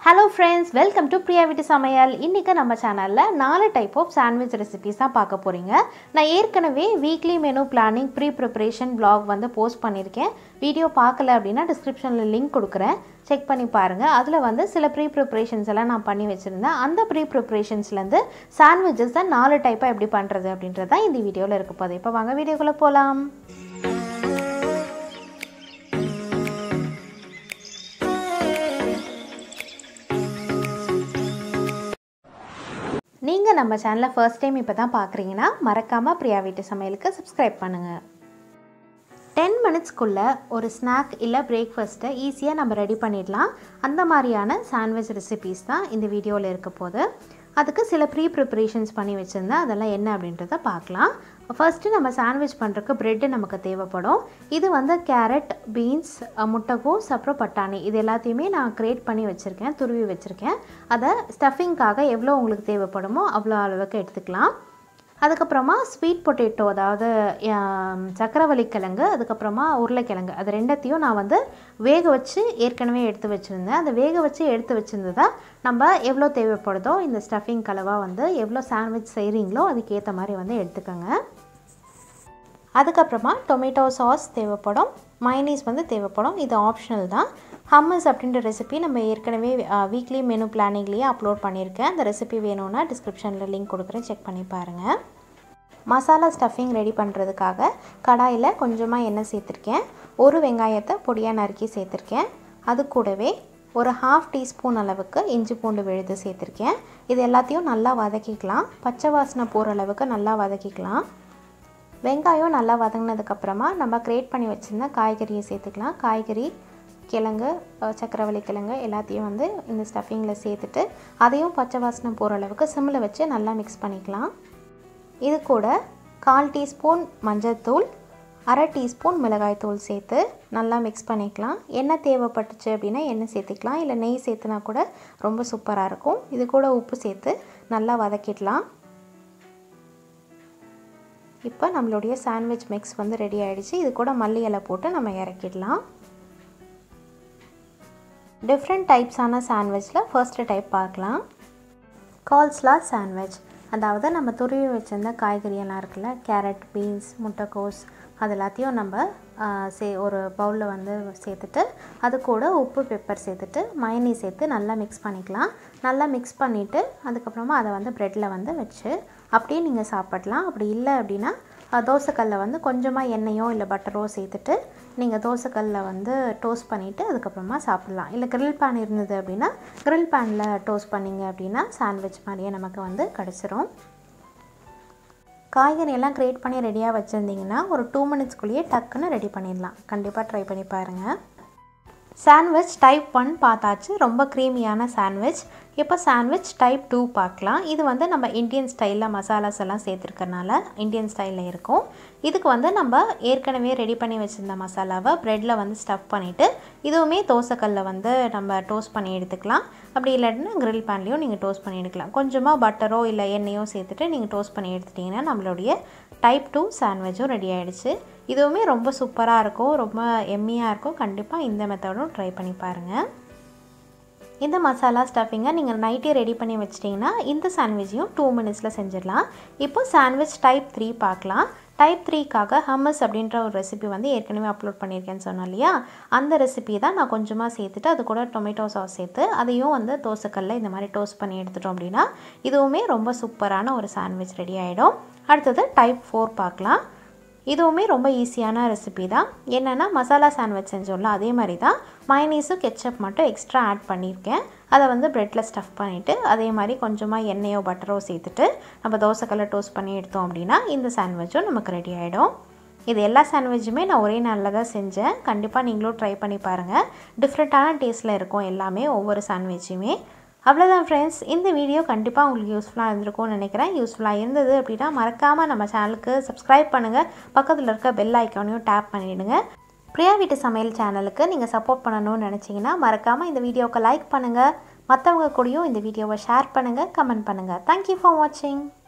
hello friends welcome to Priya வீட்டு சமையல் இன்றைக்கி நம்ம சேனலில் நாலு டைப் ஆஃப் சாண்ட்விச் ரெசிபிஸ் தான் பார்க்க போகிறீங்க நான் ஏற்கனவே weekly menu planning pre preparation vlog வந்து போஸ்ட் பண்ணியிருக்கேன் வீடியோ பார்க்கல அப்படின்னா டிஸ்கிரிப்ஷனில் லிங்க் கொடுக்குறேன் செக் பண்ணி பாருங்கள் அதில் வந்து சில ப்ரீ ப்ரிப்பரேஷன்ஸ் எல்லாம் நான் பண்ணி வச்சுருந்தேன் அந்த ப்ரீ ப்ரிப்பரேஷன்ஸ்லேருந்து சாண்ட்விச்சஸ் தான் நாலு டைப்பாக எப்படி பண்ணுறது அப்படின்றது தான் இந்த வீடியோவில் இருக்க போகுது இப்போ வாங்க வீடியோக்குள்ளே போகலாம் நீங்கள் நம்ம சேனலை ஃபர்ஸ்ட் டைம் இப்போ தான் பார்க்குறீங்கன்னா மறக்காமல் பிரியா வீட்டு சமையலுக்கு சப்ஸ்கிரைப் பண்ணுங்கள் டென் மினிட்ஸ்க்குள்ளே ஒரு ஸ்நாக் இல்லை பிரேக்ஃபாஸ்ட்டை ஈஸியாக நம்ம ரெடி பண்ணிடலாம் அந்த மாதிரியான சாண்ட்விச் ரெசிபீஸ் தான் இந்த வீடியோவில் இருக்க போது அதுக்கு சில ப்ரீ ப்ரிப்பரேஷன்ஸ் பண்ணி வச்சுருந்தேன் அதெல்லாம் என்ன அப்படின்றத பார்க்கலாம் ஃபர்ஸ்ட்டு நம்ம சாண்ட்விச் பண்ணுறதுக்கு ப்ரெட்டு நமக்கு தேவைப்படும் இது வந்து கேரட் பீன்ஸ் முட்டைகோஸ் அப்புறம் பட்டாணி இது எல்லாத்தையுமே நான் க்ரியேட் பண்ணி வச்சுருக்கேன் துருவி வச்சுருக்கேன் அதை ஸ்டஃபிங்காக எவ்வளோ உங்களுக்கு தேவைப்படுமோ அவ்வளோ அளவுக்கு எடுத்துக்கலாம் அதுக்கப்புறமா ஸ்வீட் பொட்டேட்டோ அதாவது ஆம், சக்கரவள்ளி கிழங்கு அதுக்கப்புறமா உருளைக்கிழங்கு அது ரெண்டத்தையும் நான் வந்து வேக வச்சு ஏற்கனவே எடுத்து வச்சுருந்தேன் அந்த வேக வச்சு எடுத்து வச்சுருந்ததை நம்ம எவ்வளோ தேவைப்படுதோ இந்த ஸ்டஃபிங் கலவாக வந்து எவ்வளோ சாண்ட்விச் செய்கிறீங்களோ அதுக்கேற்ற மாதிரி வந்து எடுத்துக்கோங்க அதுக்கப்புறமா டொமேட்டோ சாஸ் தேவைப்படும் மைனீஸ் வந்து தேவைப்படும் இது ஆப்ஷனல் தான் ஹம்மஸ் அப்படின்ற ரெசிபி நம்ம ஏற்கனவே வீக்லி மெனு பிளானிங்லேயே அப்லோட் பண்ணியிருக்கேன் அந்த ரெசிபி வேணும்னா டிஸ்கிரிப்ஷனில் லிங்க் கொடுக்குறேன் செக் பண்ணி பாருங்கள் மசாலா ஸ்டஃபிங் ரெடி பண்ணுறதுக்காக கடாயில் கொஞ்சமாக எண்ணெய் சேர்த்துருக்கேன் ஒரு வெங்காயத்தை பொடியாக நறுக்கி சேர்த்துருக்கேன் அது கூடவே ஒரு ஹாஃப் டீஸ்பூன் அளவுக்கு இஞ்சி பூண்டு விழுது சேர்த்துருக்கேன் இது எல்லாத்தையும் நல்லா வதக்கிக்கலாம் பச்சை வாசனை போகிற அளவுக்கு நல்லா வதக்கிக்கலாம் வெங்காயம் நல்லா வதங்கினதுக்கப்புறமா நம்ம க்ரியேட் பண்ணி வச்சுருந்த காய்கறியை சேர்த்துக்கலாம் காய்கறி கிழங்கு அஹ், சக்கரவள்ளி கிழங்கு எல்லாத்தையும் வந்து இந்த ஸ்டஃபிங்கில் சேர்த்துட்டு அதையும் பச்சை வாசனை போகிற அளவுக்கு சிம்மில் வச்சு நல்லா மிக்ஸ் பண்ணிக்கலாம் இது கூட கால் டீஸ்பூன் மஞ்சள்தூள் அரை டீஸ்பூன் மிளகாய்த்தூள் சேர்த்து நல்லா மிக்ஸ் பண்ணிக்கலாம் எண்ணெய் தேவைப்பட்டுச்சு அப்படின்னா எண்ணெய் சேர்த்துக்கலாம் இல்லை நெய் சேர்த்துனா கூட ரொம்ப சூப்பராக இருக்கும் இது கூட உப்பு சேர்த்து நல்லா வதக்கிடலாம் இப்போ நம்மளுடைய சாண்ட்விச் மிக்ஸ் வந்து ரெடி ஆகிடுச்சு இது கூட மல்லி இலை போட்டு நம்ம இறக்கிடலாம் டிஃப்ரெண்ட் டைப்ஸான சாண்ட்விச்சில் ஃபர்ஸ்ட்டு டைப் பார்க்கலாம் கால்ஸ்லா சாண்ட்விச் அதாவது நம்ம துருவி வச்சிருந்த காய்கறி எல்லாம் இருக்குல்ல கேரட் பீன்ஸ் முட்டைக்கோஸ் அது எல்லாத்தையும் நம்ம ஆ, சே ஒரு பவுலில் வந்து சேர்த்துட்டு அது கூட உப்பு பெப்பர் சேர்த்துட்டு மயனி சேர்த்து நல்லா மிக்ஸ் பண்ணிக்கலாம் நல்லா மிக்ஸ் பண்ணிவிட்டு அதுக்கப்புறமா அதை வந்து ப்ரெட்டில் வந்து வச்சு அப்படியே நீங்கள் சாப்பிடலாம் அப்படி இல்லை அப்படின்னா அ, தோசைக்கல்ல வந்து கொஞ்சமாக எண்ணெயோ இல்லை பட்டரோ சேர்த்துட்டு நீங்கள் தோசைக்கல்லில் வந்து டோஸ்ட் பண்ணிவிட்டு அதுக்கப்புறமா சாப்பிட்லாம் இல்லை grill பேன் இருந்தது அப்படின்னா grill பேனில் டோஸ்ட் பண்ணிங்க அப்படின்னா சாண்ட்விச் மாதிரியே நமக்கு வந்து கிடச்சிரும் காய்கறி எல்லாம் க்ரியேட் பண்ணி ரெடியாக வச்சுருந்தீங்கன்னா ஒரு டூ மினிட்ஸ்க்குள்ளேயே டக்குன்னு ரெடி பண்ணிடலாம் கண்டிப்பாக ட்ரை பண்ணி பாருங்கள் சாண்ட்விச் டைப் ஒன் பார்த்தாச்சு ரொம்ப க்ரீமியான சாண்ட்விச் இப்போ சாண்ட்விச் டைப் டூ பார்க்கலாம் இது வந்து நம்ம இந்தியன் ஸ்டைலில் மசாலாஸ் எல்லாம் சேர்த்துருக்கறனால இந்தியன் ஸ்டைலில் இருக்கும் இதுக்கு வந்து நம்ம ஏற்கனவே ரெடி பண்ணி வச்சுருந்த மசாலாவை ப்ரெட்டில் வந்து ஸ்டஃப் பண்ணிவிட்டு இதுவுமே தோசைக்கல்ல வந்து நம்ம டோஸ்ட் பண்ணி எடுத்துக்கலாம் அப்படி இல்லாட்டினா grill பேன்லேயும் நீங்கள் டோஸ்ட் பண்ணி எடுக்கலாம் கொஞ்சமாக பட்டரோ இல்லை எண்ணெயோ சேர்த்துட்டு நீங்கள் டோஸ்ட் பண்ணி எடுத்துட்டிங்கன்னா நம்மளுடைய டைப் டூ சாண்ட்விச்சும் ரெடி ஆகிடுச்சு இதுவுமே ரொம்ப சூப்பராக இருக்கும் ரொம்ப எம்மியாக இருக்கும் கண்டிப்பாக இந்த மெத்தடும் ட்ரை பண்ணி பாருங்கள் இந்த மசாலா ஸ்டஃபிங்கை நீங்கள் நைட்டே ரெடி பண்ணி வச்சிட்டிங்கன்னா இந்த சாண்ட்விச்சையும் டூ மினிட்ஸில் செஞ்சிடலாம் இப்போ சாண்ட்விச் டைப் த்ரீ பார்க்கலாம் டைப் த்ரீக்காக ஹம்மஸ் அப்படின்ற ஒரு ரெசிபி வந்து ஏற்கனவே அப்லோட் பண்ணியிருக்கேன்னு சொன்னோம் இல்லையா அந்த ரெசிபி தான் நான் கொஞ்சமாக சேர்த்துட்டு அது கூட டொமேட்டோ சாஸ் சேர்த்து அதையும் வந்து தோசைக்கல்ல இந்த மாதிரி டோஸ்ட் பண்ணி எடுத்துட்டோம் அப்படின்னா இதுவுமே ரொம்ப சூப்பரான ஒரு சாண்ட்விச் ரெடி ஆகிடும் அடுத்தது டைப் ஃபோர் பார்க்கலாம் இதுவுமே ரொம்ப ஈஸியான ரெசிபி தான் என்னென்னா மசாலா சாண்ட்விச் செஞ்சோம்ல அதே மாதிரி தான் மைனீஸும் கெச்சப் மட்டும் எக்ஸ்ட்ரா ஆட் பண்ணியிருக்கேன் அதை வந்து ப்ரெட்டில் ஸ்டஃப் பண்ணிவிட்டு அதே மாதிரி கொஞ்சமாக எண்ணெயோ பட்டரோ சேர்த்துட்டு நம்ம தோசைக்கல்ல டோஸ்ட் பண்ணி எடுத்தோம் அப்படின்னா இந்த சாண்ட்விச்சும் நமக்கு ரெடி ஆகிடும் இது எல்லா சாண்ட்விச்சுமே நான் ஒரே நாளில் தான் செஞ்சேன் கண்டிப்பாக நீங்களும் ட்ரை பண்ணி பாருங்கள் டிஃப்ரெண்ட்டான டேஸ்ட்டில் இருக்கும் எல்லாமே ஒவ்வொரு சாண்ட்விச்சுமே அவ்வளோதான் ஃப்ரெண்ட்ஸ் இந்த வீடியோ கண்டிப்பாக உங்களுக்கு யூஸ்ஃபுல்லாக இருந்திருக்கும்னு நினைக்கிறேன் யூஸ்ஃபுல்லாக இருந்தது அப்படின்னா மறக்காமல் நம்ம சேனலுக்கு சப்ஸ்கிரைப் பண்ணுங்கள் பக்கத்தில் இருக்க பெல் ஐக்கானையும் டேப் பண்ணிவிடுங்க பிரியா வீட்டு சமையல் சேனலுக்கு நீங்கள் சப்போர்ட் பண்ணணும்னு நினச்சிங்கன்னா மறக்காமல் இந்த வீடியோவுக்கு லைக் பண்ணுங்கள் மற்றவங்க கூடயும் இந்த வீடியோவை ஷேர் பண்ணுங்கள் கமெண்ட் பண்ணுங்கள் தேங்க்யூ ஃபார் வாட்சிங்